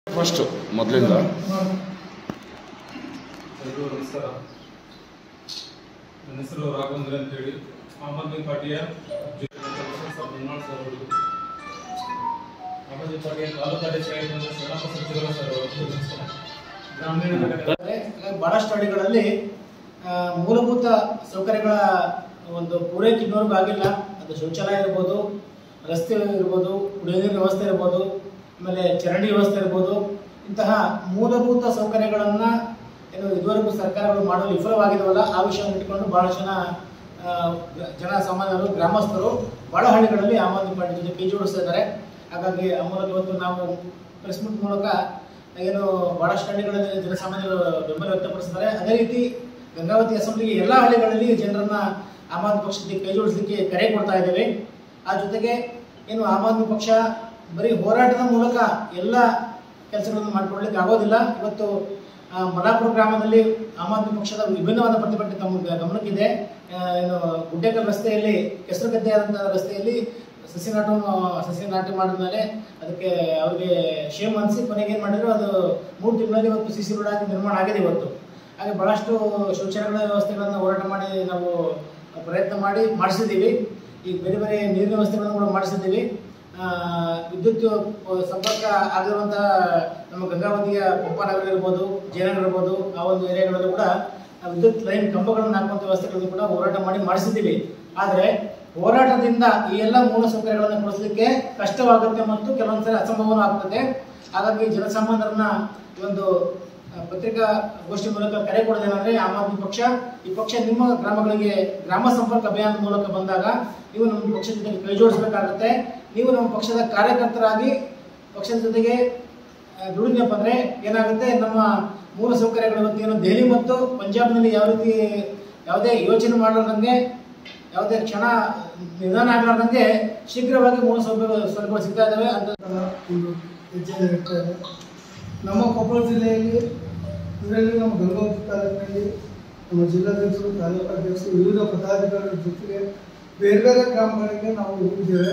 First ಮೊದಲಿಂದ ಎಲ್ರಿಗೂ ನಮಸ್ಕಾರ ನನ್ನ ಹೆಸರು ರಾಘವೇಂದ್ರ ಅಂತೇಳಿ ಆಮ್ ಆದ್ಮಿ ಪಾರ್ಟಿಯ ಜಿಲ್ಲಾಧ್ಯಕ್ಷ ಸರ್ ಮುನ್ನಾಳ್ ಸರ್ ಅವರು ಆಮ್ ಆದ್ಮಿ ಪಾರ್ಟಿಯ ತಾಲೂಕು ಅಧ್ಯಕ್ಷರಾಗಿರುವಂಥ ಶರಣಪ್ಪ ಸಜ್ಜಗರ ಸರ್ ಅವರು ನಮಸ್ಕಾರ. ಗ್ರಾಮೀಣ ಘಟಕ ಅಂದ್ರೆ ಬಹಳಷ್ಟು ಹಳ್ಳಿಗಳಲ್ಲಿ ಆ, ಮೂಲಭೂತ ಸೌಕರ್ಯಗಳ ಒಂದು ಪೂರೈಕೆ ಇನ್ನೂರ್ಗೂ ಆಗಿಲ್ಲ ಅದು ಶೌಚಾಲಯ ಇರ್ಬೋದು ರಸ್ತೆ ಇರ್ಬೋದು ಕುಡಿಯೋ ನೀರಿನ ವ್ಯವಸ್ಥೆ ಇರ್ಬೋದು ಆಮೇಲೆ ಚರಂಡಿ ವ್ಯವಸ್ಥೆ ಇರ್ಬೋದು ಇಂತಹ ಮೂಲಭೂತ ಸೌಕರ್ಯಗಳನ್ನ ಏನು ಇದುವರೆಗೂ ಸರ್ಕಾರಗಳು ಮಾಡಲು ವಿಫಲವಾಗಿದವಲ್ಲ ಆ ವಿಷಯವನ್ನು ಇಟ್ಕೊಂಡು ಬಹಳ ಜನ ಆ, ಜನ ಸಾಮಾನ್ಯರು ಗ್ರಾಮಸ್ಥರು ಬಹಳ ಹಳ್ಳಿಗಳಲ್ಲಿ ಆಮ್ ಆದ್ಮಿ ಪಾರ್ಟಿ ಜೊತೆ ಕೈ ಜೋಡಿಸ್ತಾ ಇದ್ದಾರೆ ಹಾಗಾಗಿ ಆ ಮೂಲಕ ಇವತ್ತು ನಾವು ಪ್ರೆಸ್ ಮೀಟ್ ಮೂಲಕ ಏನು ಬಹಳಷ್ಟು ಹಳ್ಳಿಗಳಲ್ಲಿ ಜನಸಾಮಾನ್ಯರು ಬೆಂಬಲ ವ್ಯಕ್ತಪಡಿಸಿದ್ದಾರೆ ಅದೇ ರೀತಿ ಗಂಗಾವತಿ ಅಸೆಂಬ್ಲಿಗೆ ಎಲ್ಲ ಹಳ್ಳಿಗಳಲ್ಲಿ ಜನರನ್ನ ಆಮ್ ಆದ್ಮಿ ಪಕ್ಷಕ್ಕೆ ಕೈ ಜೋಡಿಸಲಿಕ್ಕೆ ಕರೆ ಕೊಡ್ತಾ ಇದ್ದೇವೆ ಆ ಜೊತೆಗೆ ಏನು ಆಮ್ ಆದ್ಮಿ ಪಕ್ಷ ಬರೀ ಹೋರಾಟದ ಮೂಲಕ ಎಲ್ಲ ಕೆಲಸಗಳನ್ನು ಮಾಡಿಕೊಳ್ಳಲಿಕ್ಕೆ ಆಗೋದಿಲ್ಲ ಇವತ್ತು ಆ, ಮಲಾಪುರ ಗ್ರಾಮದಲ್ಲಿ ಆಮ್ ಆದ್ಮಿ ಪಕ್ಷದ ವಿಭಿನ್ನವಾದ ಪ್ರತಿಭಟನೆ ತಮ್ಮ ಗ- ಗಮನಕ್ಕಿದೆ ಆ, ಏನು ಗುಡ್ಡೇಕಲ್ ರಸ್ತೆಯಲ್ಲಿ ಕೆಸರು ಗದ್ದೆಯಾದಂತಹ ರಸ್ತೆಯಲ್ಲಿ ಸಸಿ ನಾಟ ಸಸಿ ನಾಟಿ ಮಾಡಿದ ಮೇಲೆ ಅದಕ್ಕೆ ಅವರಿಗೆ ಶೇಮ್ ಅನಿಸಿ ಕೊನೆಗೆ ಏನು ಮಾಡಿದ್ರು ಅದು ಮೂರು ತಿಂಗಳಲ್ಲಿ ಇವತ್ತು ಸಿ ಸಿ ರೋಡ್ ಆಗಿ ನಿರ್ಮಾಣ ಆಗಿದೆ ಇವತ್ತು ಹಾಗೆ ಬಹಳಷ್ಟು ಶೌಚಾಲಯಗಳ ವ್ಯವಸ್ಥೆಗಳನ್ನು ಹೋರಾಟ ಮಾಡಿ ನಾವು ಪ್ರಯತ್ನ ಮಾಡಿ ಮಾಡಿಸಿದ್ದೀವಿ ಈಗ ಬೇರೆ ಬೇರೆ ನೀರಿನ ವ್ಯವಸ್ಥೆಗಳನ್ನು ಕೂಡ ಮಾಡಿಸಿದ್ದೀವಿ ಆ, ವಿದ್ಯುತ್ ಸಂಪರ್ಕ ಆಗಿರುವಂತಹ ನಮ್ಮ ಗಂಗಾವತಿಯ ಪಂಪನಗರ ಇರ್ಬೋದು ಜಯನಗರ ಇರ್ಬೋದು ಆ ಒಂದು ಏರಿಯಾಗಳಲ್ಲೂ ಕೂಡ ನಾವು ವಿದ್ಯುತ್ ಲೈನ್ ಕಂಬಗಳನ್ನು ಹಾಕುವಂಥ ವ್ಯವಸ್ಥೆಗಳನ್ನು ಕೂಡ ಹೋರಾಟ ಮಾಡಿ ಮಾಡಿಸಿದ್ದೀವಿ ಆದರೆ ಹೋರಾಟದಿಂದ ಈ ಎಲ್ಲ ಮೂಲ ಸೌಕರ್ಯಗಳನ್ನು ಕೊಡಿಸಲಿಕ್ಕೆ ಕಷ್ಟವಾಗುತ್ತೆ ಮತ್ತು ಕೆಲವೊಂದ್ಸರಿ ಅಸಂಭವನೂ ಆಗ್ತದೆ ಹಾಗಾಗಿ ಜನಸಾಮಾನ್ಯರನ್ನ ಈ ಒಂದು ಆ, ಪತ್ರಿಕಾ ಗೋಷ್ಠಿ ಮೂಲಕ ಕರೆ ಕೊಡೋದೇನಂದ್ರೆ ಆಮ್ ಆದ್ಮಿ ಪಕ್ಷ ಈ ಪಕ್ಷ ನಿಮ್ಮ ಗ್ರಾಮಗಳಿಗೆ ಗ್ರಾಮ ಸಂಪರ್ಕ ಅಭಿಯಾನದ ಮೂಲಕ ಬಂದಾಗ ನೀವು ನಮ್ಮ ಪಕ್ಷದ ಜೊತೆಗೆ ಕೈ ಜೋಡಿಸಬೇಕಾಗುತ್ತೆ ನೀವು ನಮ್ಮ ಪಕ್ಷದ ಕಾರ್ಯಕರ್ತರಾಗಿ ಪಕ್ಷದ ಜೊತೆಗೆ ಆ, ದುಡಿದ್ನಪ್ಪ ಅಂದ್ರೆ ಏನಾಗುತ್ತೆ ನಮ್ಮ ಮೂಲ ಸೌಕರ್ಯಗಳು ಇವತ್ತು ಏನು ದೆಹಲಿ ಮತ್ತು ಪಂಜಾಬ್ನಲ್ಲಿ ಯಾವ ರೀತಿ ಯಾವುದೇ ಯೋಚನೆ ಮಾಡಲಾರ್ದಂಗೆ ಯಾವುದೇ ಕ್ಷಣ ನಿಧಾನ ಆಗಲಾರ್ದಂಗೆ ಶೀಘ್ರವಾಗಿ ಮೂಲ ಸೌಕರ್ಯ ಸೌಲಭ್ಯಗಳು ಸಿಗ್ತಾ ಇದ್ದಾವೆ ಅಂತ ಒಂದು ಹೆಜ್ಜೆ ಇಡ್ತಾ ಇದೆ ನಮ್ಮ ಕೊಪ್ಪಳ ಜಿಲ್ಲೆಯಲ್ಲಿ ಇದರಲ್ಲಿ ನಮ್ಮ ಗಂಗಾವತಿ ತಾಲೂಕಿನಲ್ಲಿ ನಮ್ಮ ಜಿಲ್ಲಾಧ್ಯಕ್ಷರು ತಾಲೂಕು ಅಧ್ಯಕ್ಷರು ವಿವಿಧ ಪದಾಧಿಕಾರಿಗಳ ಜೊತೆಗೆ ಬೇರೆ ಬೇರೆ ಗ್ರಾಮಗಳಿಗೆ ನಾವು ಹೋಗಿದ್ದೇವೆ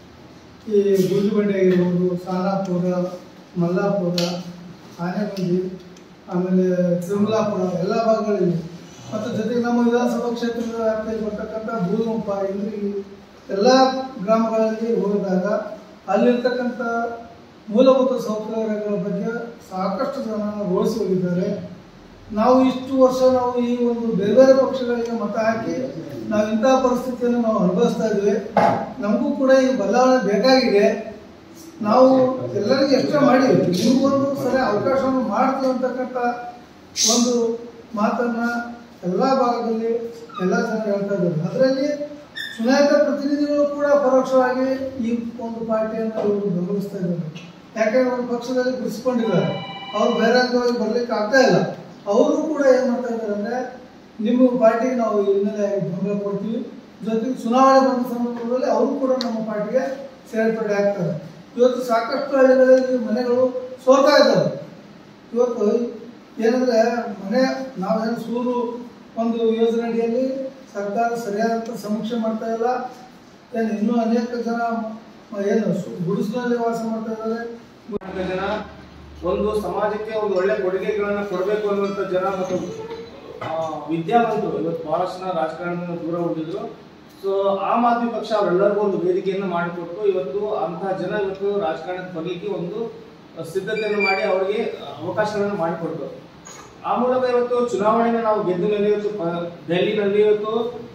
ಈ ಗುಂಜುಬಂಡೆ ಆಗಿರ್ಬೋದು ಸಾನಾಪುರ ಮಲ್ಲಾಪುರ ಆನೆಗುಂದಿ ಆಮೇಲೆ ತಿರುಮಲಾಪುರ ಎಲ್ಲ ಭಾಗಗಳಲ್ಲಿ ಮತ್ತು ಜೊತೆಗೆ ನಮ್ಮ ವಿಧಾನಸಭಾ ಕ್ಷೇತ್ರದ ವ್ಯಾಪ್ತಿಯಲ್ಲಿ ಬರ್ತಕ್ಕಂಥ ಬೂದುಗುಂಪ ಇಂದ್ರಿಗಿ ಎಲ್ಲ ಗ್ರಾಮಗಳಲ್ಲಿ ಹೋದಾಗ ಅಲ್ಲಿರ್ತಕ್ಕಂಥ ಮೂಲಭೂತ ಸೌಕರ್ಯಗಳ ಬಗ್ಗೆ ಸಾಕಷ್ಟು ಜನ ರೋಡಿಸಿ ಹೋಗಿದ್ದಾರೆ ನಾವು ಇಷ್ಟು ವರ್ಷ ನಾವು ಈ ಒಂದು ಬೇರೆ ಬೇರೆ ಪಕ್ಷಗಳಿಗೆ ಮತ ಹಾಕಿ ನಾವು ಇಂತಹ ಪರಿಸ್ಥಿತಿಯನ್ನು ನಾವು ಅನುಭವಿಸ್ತಾ ಇದ್ವಿ ನಮಗೂ ಕೂಡ ಈ ಬದಲಾವಣೆ ಬೇಕಾಗಿದೆ ನಾವು ಎಲ್ಲರಿಗೂ ಎಷ್ಟೇ ಮಾಡಿ ನಿಮಗೊಂದು ಸರಿ ಅವಕಾಶವನ್ನು ಮಾಡ್ತೀವಿ ಅಂತಕ್ಕಂಥ ಒಂದು ಮಾತನ್ನ ಎಲ್ಲ ಭಾಗದಲ್ಲಿ ಎಲ್ಲ ಜನ ಹೇಳ್ತಾ ಇದ್ದಾರೆ ಅದರಲ್ಲಿ ಚುನಾಯಿತ ಪ್ರತಿನಿಧಿಗಳು ಕೂಡ ಪರೋಕ್ಷವಾಗಿ ಈ ಒಂದು ಪಾರ್ಟಿಯನ್ನು ಇವರು ಬೆಂಬಲಿಸ್ತಾ ಇದ್ದಾರೆ ಯಾಕಂದ್ರೆ ಒಂದು ಪಕ್ಷದಲ್ಲಿ ಗುರುತಿಸ್ಕೊಂಡಿದ್ದಾರೆ ಅವ್ರು ಬಹಿರಂಗವಾಗಿ ಬರ್ಲಿಕ್ಕೆ ಆಗ್ತಾ ಇಲ್ಲ ಅವರು ಕೂಡ ಏನ್ ಮಾಡ್ತಾ ಇದ್ದಾರೆ ಅಂದ್ರೆ ನಿಮ್ಮ ಪಾರ್ಟಿಗೆ ನಾವು ಹಿನ್ನೆಲೆಯಾಗಿ ಬೆಂಬಲ ಕೊಡ್ತೀವಿ ಜೊತೆಗೆ ಚುನಾವಣೆ ಬಂದ ಸಂದರ್ಭದಲ್ಲಿ ಅವರು ಕೂಡ ನಮ್ಮ ಪಾರ್ಟಿಗೆ ಸೇರ್ಪಡೆ ಆಗ್ತಾರೆ ಇವತ್ತು ಸಾಕಷ್ಟು ಹಳ್ಳಿಗಳಲ್ಲಿ ಮನೆಗಳು ಸೋರ್ತಾ ಇದ್ದಾವೆ ಇವತ್ತು ಏನಂದ್ರೆ ಮನೆ ನಾವೇನು ಸೂರು ಒಂದು ಯೋಜನೆ ಅಡಿಯಲ್ಲಿ ಸರ್ಕಾರ ಸರಿಯಾದಂಥ ಸಮೀಕ್ಷೆ ಮಾಡ್ತಾ ಇಲ್ಲ ಏನು ಇನ್ನೂ ಅನೇಕ ಜನ ಏನು ಸು- ಗುಡಿಸಲಲ್ಲಿ ವಾಸ ಮಾಡ್ತಾ ಇದ್ದಾರೆ ಮಾಡುವಂತ ಜನ ಒಂದು ಸಮಾಜಕ್ಕೆ ಒಂದು ಒಳ್ಳೆ ಕೊಡುಗೆಗಳನ್ನ ಕೊಡಬೇಕು ಅನ್ನುವಂಥ ಜನ ಮತ್ತು ಆ, ವಿದ್ಯಾವಂತರು ಇವತ್ತು ಬಹಳಷ್ಟು ಜನ ರಾಜಕಾರಣದಿಂದ ದೂರ ಉಳಿದಿದ್ರು ಸೊ ಆಮ್ ಆದ್ಮಿ ಪಕ್ಷ ಅವರೆಲ್ಲರಿಗೂ ಒಂದು ವೇದಿಕೆಯನ್ನು ಮಾಡಿಕೊಟ್ಟು ಇವತ್ತು ಅಂತಹ ಜನ ಇವತ್ತು ರಾಜಕಾರಣಕ್ಕೆ ಬರಲಿಕ್ಕೆ ಒಂದು ಸಿದ್ಧತೆಯನ್ನು ಮಾಡಿ ಅವರಿಗೆ ಅವಕಾಶಗಳನ್ನು ಮಾಡಿಕೊಡ್ತು ಆ ಮೂಲಕ ಇವತ್ತು ಚುನಾವಣೆನ ನಾವು ಗೆದ್ದ ಮೇಲೆ ಇವತ್ತು ಪ- ದೆಹಲಿನಲ್ಲಿ ಇವತ್ತು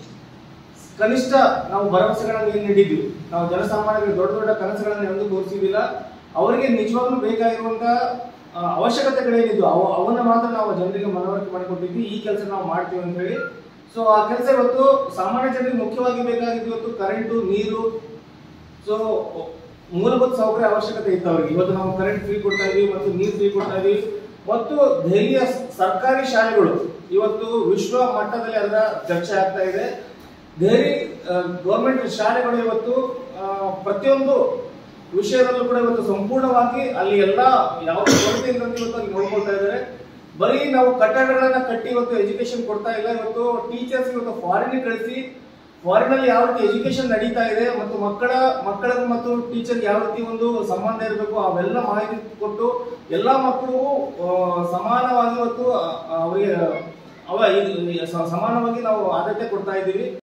ಕನಿಷ್ಠ ನಾವು ಭರವಸೆಗಳನ್ನು ಏನು ನೀಡಿದ್ವಿ ನಾವು ಜನಸಾಮಾನ್ಯರಿಗೆ ದೊಡ್ಡ ದೊಡ್ಡ ಕನಸುಗಳನ್ನು ಎಂದೂ ತೋರಿಸಿದಿಲ್ಲ ಅವರಿಗೆ ನಿಜವಾಗ್ಲೂ ಬೇಕಾಗಿರುವಂತ ಆ, ಅವಶ್ಯಕತೆಗಳೇನಿದ್ವು ಅವ ಅವನ್ನ ಮಾತ್ರ ನಾವು ಜನರಿಗೆ ಮನವರಿಕೆ ಮಾಡಿಕೊಟ್ಟಿದ್ವಿ ಈ ಕೆಲಸ ನಾವು ಮಾಡ್ತೀವಿ ಅಂತ ಹೇಳಿ ಸೊ ಆ ಕೆಲಸ ಇವತ್ತು ಸಾಮಾನ್ಯ ಜನರಿಗೆ ಮುಖ್ಯವಾಗಿ ಬೇಕಾಗಿದ್ದು ಇವತ್ತು ಕರೆಂಟು ನೀರು ಸೊ ಮೂಲಭೂತ ಸೌಕರ್ಯ ಅವಶ್ಯಕತೆ ಇತ್ತು ಅವರಿಗೆ ಇವತ್ತು ನಾವು ಕರೆಂಟ್ ಫ್ರೀ ಕೊಡ್ತಾ ಇದೀವಿ ಮತ್ತು ನೀರು ಫ್ರೀ ಕೊಡ್ತಾ ಇದೀವಿ ಮತ್ತು ದೆಹಲಿಯ ಸರ್ಕಾರಿ ಶಾಲೆಗಳು ಇವತ್ತು ವಿಶ್ವ ಮಟ್ಟದಲ್ಲಿ ಅದರ ಚರ್ಚೆ ಆಗ್ತಾ ಇದೆ ದೆಹಲಿ ಗೌರ್ಮೆಂಟ್ ಶಾಲೆಗಳು ಇವತ್ತು ಆ, ಪ್ರತಿಯೊಂದು ವಿಷಯದಲ್ಲೂ ಕೂಡ ಇವತ್ತು ಸಂಪೂರ್ಣವಾಗಿ ಅಲ್ಲಿ ಎಲ್ಲ ಯಾವ ಕೊರತೆ ಇಲ್ಲದಂತೆ ಇವತ್ತು ಅಲ್ಲಿ ನೋಡ್ಕೊಳ್ತಾ ಇದ್ದಾರೆ ಬರೀ ನಾವು ಕಟ್ಟಡಗಳನ್ನ ಕಟ್ಟಿ ಇವತ್ತು ಎಜುಕೇಶನ್ ಕೊಡ್ತಾ ಇಲ್ಲ ಇವತ್ತು ಟೀಚರ್ಸ್ ಇವತ್ತು ಫಾರಿನ್ ಕಳಿಸಿ ಫಾರಿನಲ್ಲಿ ಯಾವ ರೀತಿ ಎಜುಕೇಶನ್ ನಡೀತಾ ಇದೆ ಮತ್ತು ಮಕ್ಕಳ ಮಕ್ಕಳ ಮತ್ತು ಟೀಚರ್ ಯಾವ ರೀತಿ ಒಂದು ಸಂಬಂಧ ಇರಬೇಕು ಅವೆಲ್ಲ ಮಾಹಿತಿ ಕೊಟ್ಟು ಎಲ್ಲಾ ಮಕ್ಕಳಿಗೂ ಆ, ಸಮಾನವಾಗಿ ಇವತ್ತು ಆ, ಅವರಿಗೆ ಅವ ಇದು ಸ- ಸಮಾನವಾಗಿ ನಾವು ಆದ್ಯತೆ ಕೊಡ್ತಾ ಇದ್ದೀವಿ